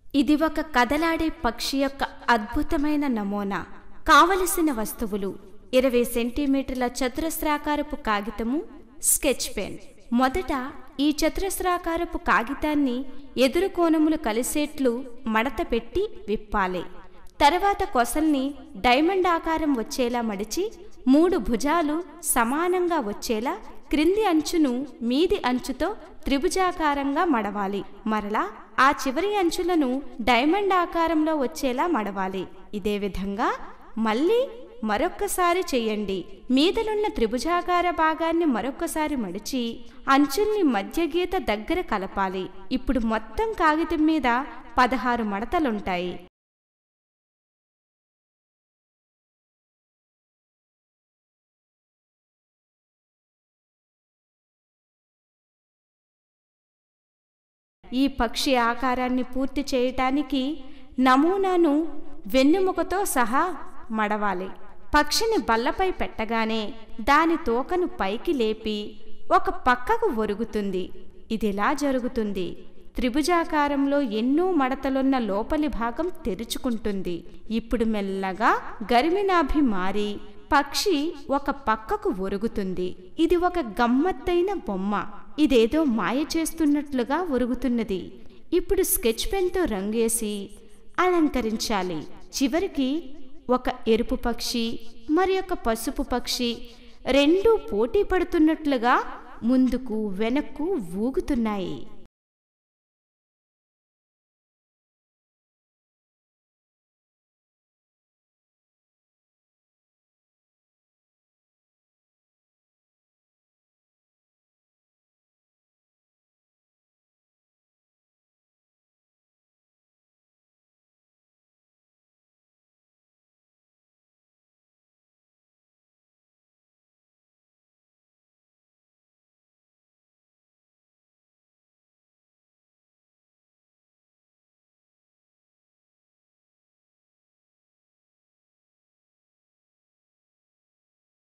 ఇది ఒక కదలాడే పక్షి యొక్క అద్భుతమైన నమూనా కావలసిన వస్తువులు ఇరవై సెంటీమీటర్ల చతురస్రాకారపు కాగితము స్కెచ్ పెన్ మొదట ఈ చతురస్రాకారపు కాగితాన్ని ఎదురు కోణములు కలిసేట్లు మడత పెట్టి విప్పాలి తర్వాత కొసల్ని డైమండ్ ఆకారం వచ్చేలా మడిచి మూడు భుజాలు సమానంగా వచ్చేలా క్రింది అంచును మీది అంచుతో త్రిభుజాకారంగా మడవాలి మరలా ఆ చివరి అంచులను డైమండ్ ఆకారంలో వచ్చేలా మడవాలి ఇదే విధంగా మళ్ళీ మరొక్కసారి చెయ్యండి మీదనున్న త్రిభుజాకార భాగాన్ని మరొక్కసారి మడిచి అంచుల్ని మధ్య గీత దగ్గర కలపాలి ఇప్పుడు మొత్తం కాగితం మీద పదహారు మడతలుంటాయి ఈ పక్షి ఆకారాన్ని పూర్తి చేయటానికి నమూనాను వెన్నెముకతో సహా మడవాలి పక్షిని బల్లపై పెట్టగానే దాని తోకను పైకి లేపి ఒక పక్కకు ఒరుగుతుంది ఇదిలా జరుగుతుంది త్రిభుజాకారంలో ఎన్నో మడతలున్న లోపలి భాగం తెరుచుకుంటుంది ఇప్పుడు మెల్లగా గరిమినాభి మారి పక్షి ఒక పక్కకు ఒరుగుతుంది ఇది ఒక గమ్మత్తైన బొమ్మ ఇదేదో మాయ చేస్తున్నట్లుగా ఒరుగుతున్నది ఇప్పుడు స్కెచ్ పెన్తో రంగేసి అలంకరించాలి చివరికి ఒక ఎరుపు పక్షి మరి ఒక పసుపు పక్షి రెండూ పోటీ పడుతున్నట్లుగా ముందుకు వెనక్కు ఊగుతున్నాయి